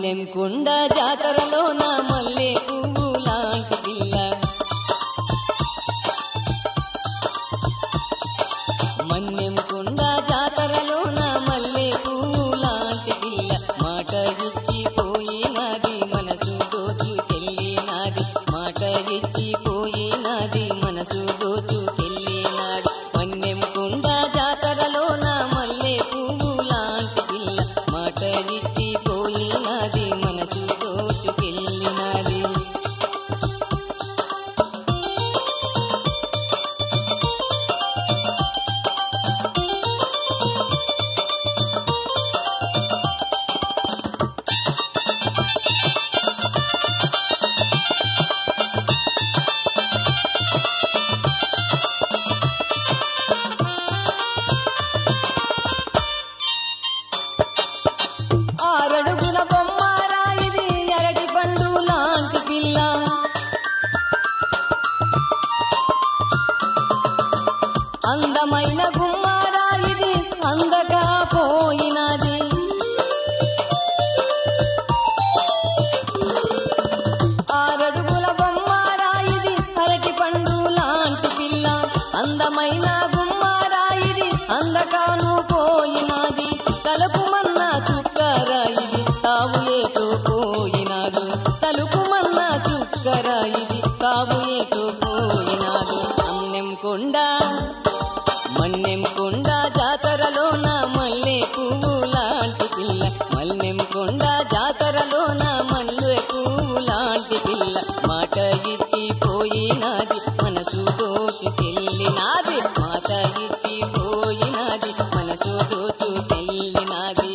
మన్నెం కుండ జాతరలో నా మల్లె పువ్వు లాంటి పిల్ల మన్నెం కుండ జాతరలో నా మల్లె పువ్వు లాంటి పిల్ల మాట ఇచ్చి పోయినది మనసు దోచుకెళ్ళినది మాట ఇచ్చి పోయినది మనసు దోచుకెళ్ళినది మన్నెం కుండ జాతరలో నా మల్లె పువ్వు లాంటి పిల్ల మాట ఇచ్చి పోయినది మనసు దోచుకెళ్ళినది ఆరడుగుల బొమ్మారా ఇది అరటి పండు లాంటి పిల్ల అందమైన గుమ్మారా ఇది అందగా పోయినది ఆరడుగుల బొమ్మారా ఇది అరటి పండు లాంటి పిల్ల అందమైన గుమ్మారా ఇది అందగాను పోయినది తలుపుమన్న చుక్కరా ఇది తావు ఏటో పోయినాదు తలుపుమన్న చుక్కరా ఇది తావు ఏటో పోయినాదు అన్నెం కొండ మన్నెం కొండ జాతరలో నా మల్లె పువ్వు లాంటి పిల్ల మల్లెం కొండ జాతరలో నా మల్లె పువ్వు లాంటి పిల్ల మాట ఇచ్చి పోయినది మనసు దోచుకెళ్ళినాది మాట ఇచ్చి పోయినది మనసు దోచుకెళ్ళినాది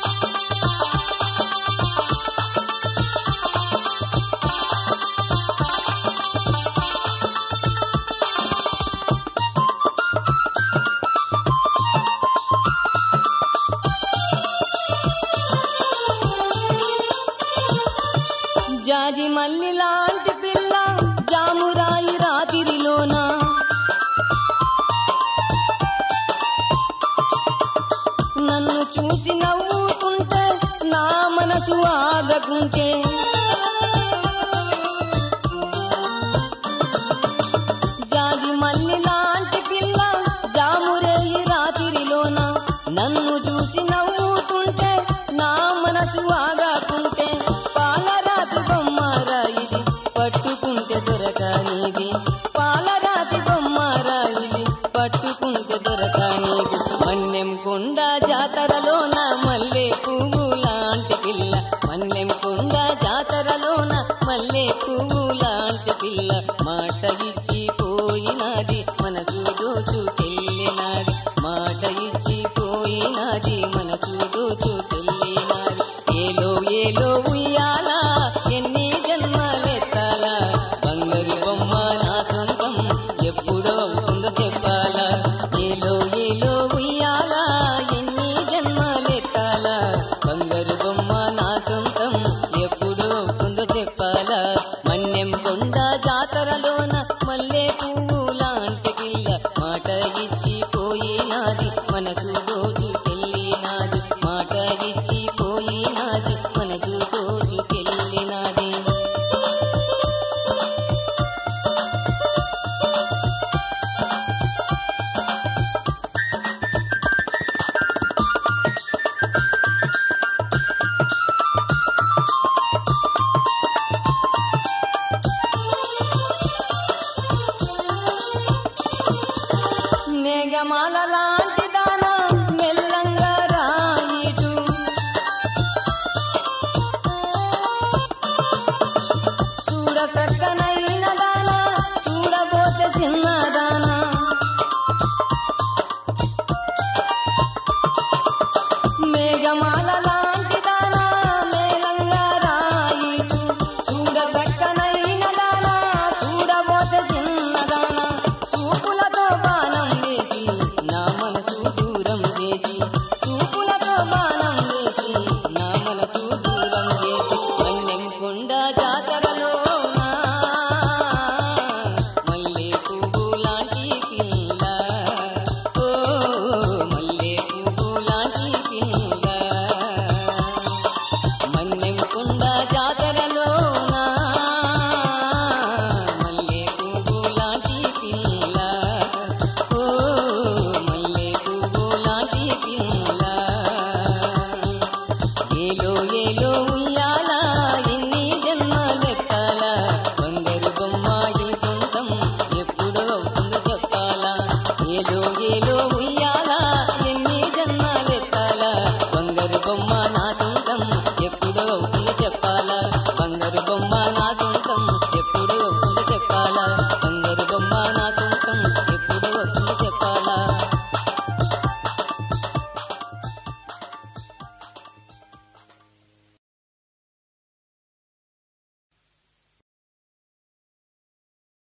జాజి మల్లి లాంటి పిల్ల జామురాయి రాతిరిలోన నన్ను చూసి నవ్వుతుంటే నా మనసు ఆగకుంటే జాజి మల్లి లాంటి పిల్ల జామురేయి రాతిరిలోన నన్ను చూసి నవ్వుతుంటే నా మనసు ఆగాకుంటే పాలరాతి బొమ్మరా ఇది పట్టుకుంటే దొరకనిది పాలరాతి బొమ్మరా ఇది పట్టుకుంటే దొరకనిది మన్నెం కొండ జాతరలో నా మల్లె పువ్వు లాంటి పిల్ల మన్నెం కొండ జాతరలో నా మల్లె పువ్వు లాంటి పిల్ల మాట ఇచ్చి పోయినది మనసు దోచుకెళ్ళినది మాట ఇచ్చి పోయినది మన